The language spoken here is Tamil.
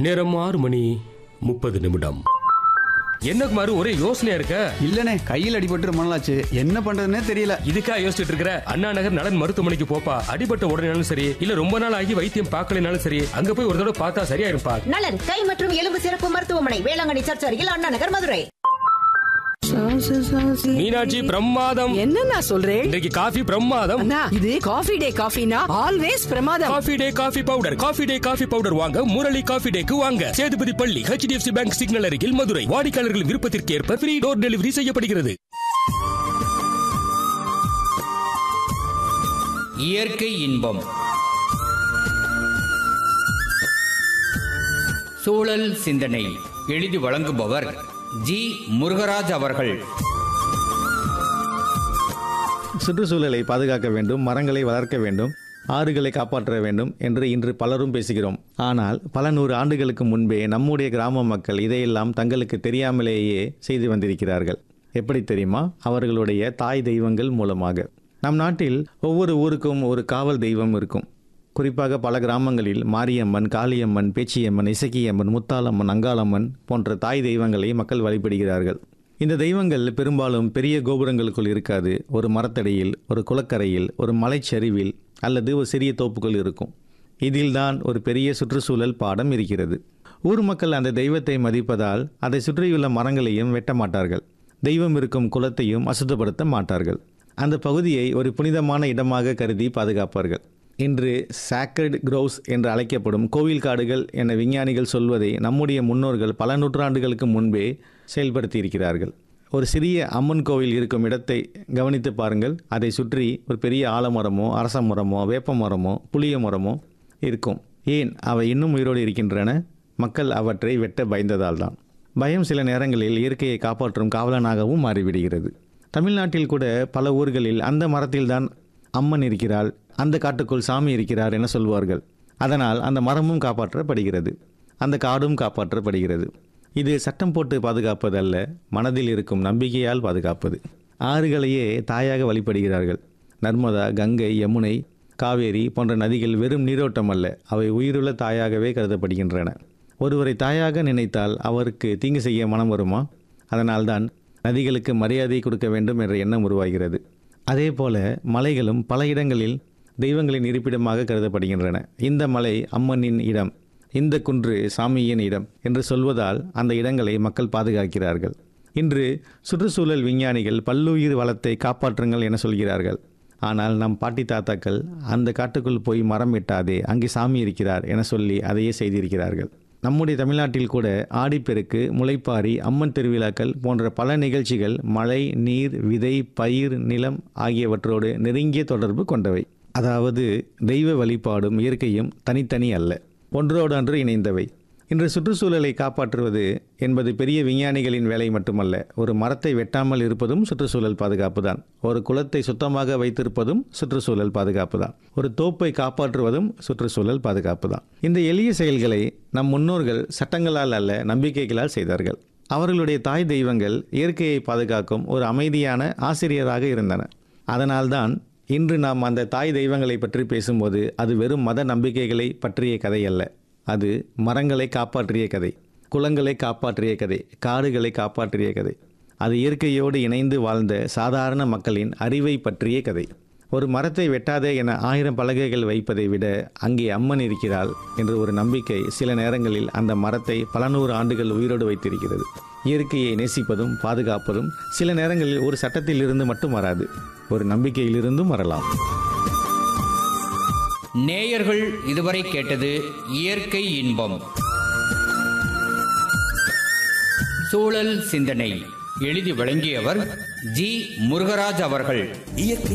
நேரம் ஆறு மணி முப்பது நிமிடம் என்ன குமார் ஒரே யோசனையா இருக்க இல்லனே கையில் அடிபட்டு ரொம்ப நாளாச்சு என்ன பண்றதுன்னே தெரியல இதுக்கா யோசிச்சுட்டு இருக்கிற அண்ணா நகர் நலன் மருத்துவமனைக்கு போப்பா அடிபட்ட உடனேனாலும் சரி இல்ல ரொம்ப நாள் ஆகி வைத்தியம் பார்க்கலைனாலும் சரி அங்க போய் ஒரு தடவை பார்த்தா சரியா இருப்பா நலன் கை மற்றும் எலும்பு சிறப்பு மருத்துவமனை வேளாங்கண்ணி சர்ச் அருகில் அண்ணா நகர் மதுரை மீனாட்சி பிரமாதம் என்னண்ணா சொல்றேன் இன்றைக்கு காஃபி பிரமாதம் அண்ணா இது காஃபி டே காஃபினா ஆல்வேஸ் பிரமாதம் coffee day coffee powder coffee day coffee powder வாங்க முரளி காஃபி டேக்கு வாங்க சேதுபதி பள்ளி ஹெச்டிஎஃப்சி பேங்க் சிக்னல் அருகில் மதுரை வாடிக்கையாளர்கள் விருப்பத்திற்கு ஏற்ப ஃப்ரீ டோர் டெலிவரி செய்யப்படுகிறது இயற்கை இன்பம் சூழல் சிந்தனை எழுதி வழங்குபவர் ஜி முருகராஜ் அவர்கள் சுற்றுச்சூழலை பாதுகாக்க வேண்டும் மரங்களை வளர்க்க வேண்டும் ஆறுகளை காப்பாற்ற வேண்டும் என்று இன்று பலரும் பேசுகிறோம் ஆனால் பல நூறு ஆண்டுகளுக்கு முன்பே நம்முடைய கிராம மக்கள் இதையெல்லாம் தங்களுக்கு தெரியாமலேயே செய்து வந்திருக்கிறார்கள் எப்படி தெரியுமா அவர்களுடைய தாய் தெய்வங்கள் மூலமாக நம் நாட்டில் ஒவ்வொரு ஊருக்கும் ஒரு காவல் தெய்வம் இருக்கும் குறிப்பாக பல கிராமங்களில் மாரியம்மன் காளியம்மன் பேச்சியம்மன் இசக்கியம்மன் முத்தாலம்மன் அங்காளம்மன் போன்ற தாய் தெய்வங்களை மக்கள் வழிபடுகிறார்கள் இந்த தெய்வங்கள் பெரும்பாலும் பெரிய கோபுரங்களுக்குள் இருக்காது ஒரு மரத்தடியில் ஒரு குளக்கரையில் ஒரு மலைச்சரிவில் அல்லது ஒரு சிறிய தோப்புக்குள் இருக்கும் இதில்தான் ஒரு பெரிய சுற்றுச்சூழல் பாடம் இருக்கிறது ஊர் மக்கள் அந்த தெய்வத்தை மதிப்பதால் அதை சுற்றியுள்ள மரங்களையும் வெட்ட மாட்டார்கள் தெய்வம் இருக்கும் குலத்தையும் அசுத்தப்படுத்த மாட்டார்கள் அந்த பகுதியை ஒரு புனிதமான இடமாக கருதி பாதுகாப்பார்கள் இன்று சாக்ரட் க்ரோவ்ஸ் என்று அழைக்கப்படும் கோவில் காடுகள் என விஞ்ஞானிகள் சொல்வதை நம்முடைய முன்னோர்கள் பல நூற்றாண்டுகளுக்கு முன்பே செயல்படுத்தி இருக்கிறார்கள் ஒரு சிறிய அம்மன் கோவில் இருக்கும் இடத்தை கவனித்து பாருங்கள் அதை சுற்றி ஒரு பெரிய ஆலமரமோ அரச மரமோ வேப்ப மரமோ புளிய மரமோ இருக்கும் ஏன் அவை இன்னும் உயிரோடு இருக்கின்றன மக்கள் அவற்றை வெட்ட பயந்ததால் தான் பயம் சில நேரங்களில் இயற்கையை காப்பாற்றும் காவலனாகவும் மாறிவிடுகிறது தமிழ்நாட்டில் கூட பல ஊர்களில் அந்த மரத்தில்தான் அம்மன் இருக்கிறாள் அந்த காட்டுக்குள் சாமி இருக்கிறார் என சொல்வார்கள் அதனால் அந்த மரமும் காப்பாற்றப்படுகிறது அந்த காடும் காப்பாற்றப்படுகிறது இது சட்டம் போட்டு பாதுகாப்பது அல்ல மனதில் இருக்கும் நம்பிக்கையால் பாதுகாப்பது ஆறுகளையே தாயாக வழிபடுகிறார்கள் நர்மதா கங்கை யமுனை காவேரி போன்ற நதிகள் வெறும் நீரோட்டம் அல்ல அவை உயிருள்ள தாயாகவே கருதப்படுகின்றன ஒருவரை தாயாக நினைத்தால் அவருக்கு தீங்கு செய்ய மனம் வருமா அதனால்தான் நதிகளுக்கு மரியாதை கொடுக்க வேண்டும் என்ற எண்ணம் உருவாகிறது அதே போல மலைகளும் பல இடங்களில் தெய்வங்களின் இருப்பிடமாக கருதப்படுகின்றன இந்த மலை அம்மனின் இடம் இந்த குன்று சாமியின் இடம் என்று சொல்வதால் அந்த இடங்களை மக்கள் பாதுகாக்கிறார்கள் இன்று சுற்றுச்சூழல் விஞ்ஞானிகள் பல்லுயிர் வளத்தை காப்பாற்றுங்கள் என சொல்கிறார்கள் ஆனால் நம் பாட்டி தாத்தாக்கள் அந்த காட்டுக்குள் போய் மரம் வெட்டாதே அங்கே சாமி இருக்கிறார் என சொல்லி அதையே செய்திருக்கிறார்கள் நம்முடைய தமிழ்நாட்டில் கூட ஆடிப்பெருக்கு முளைப்பாரி அம்மன் திருவிழாக்கள் போன்ற பல நிகழ்ச்சிகள் மழை நீர் விதை பயிர் நிலம் ஆகியவற்றோடு நெருங்கிய தொடர்பு கொண்டவை அதாவது தெய்வ வழிபாடும் இயற்கையும் தனித்தனி அல்ல ஒன்றோடொன்று இணைந்தவை இன்று சுற்றுச்சூழலை காப்பாற்றுவது என்பது பெரிய விஞ்ஞானிகளின் வேலை மட்டுமல்ல ஒரு மரத்தை வெட்டாமல் இருப்பதும் சுற்றுச்சூழல் பாதுகாப்பு தான் ஒரு குளத்தை சுத்தமாக வைத்திருப்பதும் சுற்றுச்சூழல் பாதுகாப்பு தான் ஒரு தோப்பை காப்பாற்றுவதும் சுற்றுச்சூழல் பாதுகாப்பு தான் இந்த எளிய செயல்களை நம் முன்னோர்கள் சட்டங்களால் அல்ல நம்பிக்கைகளால் செய்தார்கள் அவர்களுடைய தாய் தெய்வங்கள் இயற்கையை பாதுகாக்கும் ஒரு அமைதியான ஆசிரியராக இருந்தன அதனால்தான் இன்று நாம் அந்த தாய் தெய்வங்களை பற்றி பேசும்போது அது வெறும் மத நம்பிக்கைகளை பற்றிய கதை அல்ல அது மரங்களை காப்பாற்றிய கதை குளங்களை காப்பாற்றிய கதை காடுகளை காப்பாற்றிய கதை அது இயற்கையோடு இணைந்து வாழ்ந்த சாதாரண மக்களின் அறிவை பற்றிய கதை ஒரு மரத்தை வெட்டாதே என ஆயிரம் பலகைகள் வைப்பதை விட அங்கே அம்மன் இருக்கிறாள் என்று ஒரு நம்பிக்கை சில நேரங்களில் அந்த மரத்தை பல நூறு ஆண்டுகள் உயிரோடு வைத்திருக்கிறது இயற்கையை நேசிப்பதும் பாதுகாப்பதும் சில நேரங்களில் ஒரு சட்டத்தில் இருந்து மட்டும் வராது ஒரு நம்பிக்கையிலிருந்தும் வரலாம் நேயர்கள் இதுவரை கேட்டது இயற்கை இன்பம் சூழல் சிந்தனை எழுதி வழங்கியவர் ஜி முருகராஜ் அவர்கள்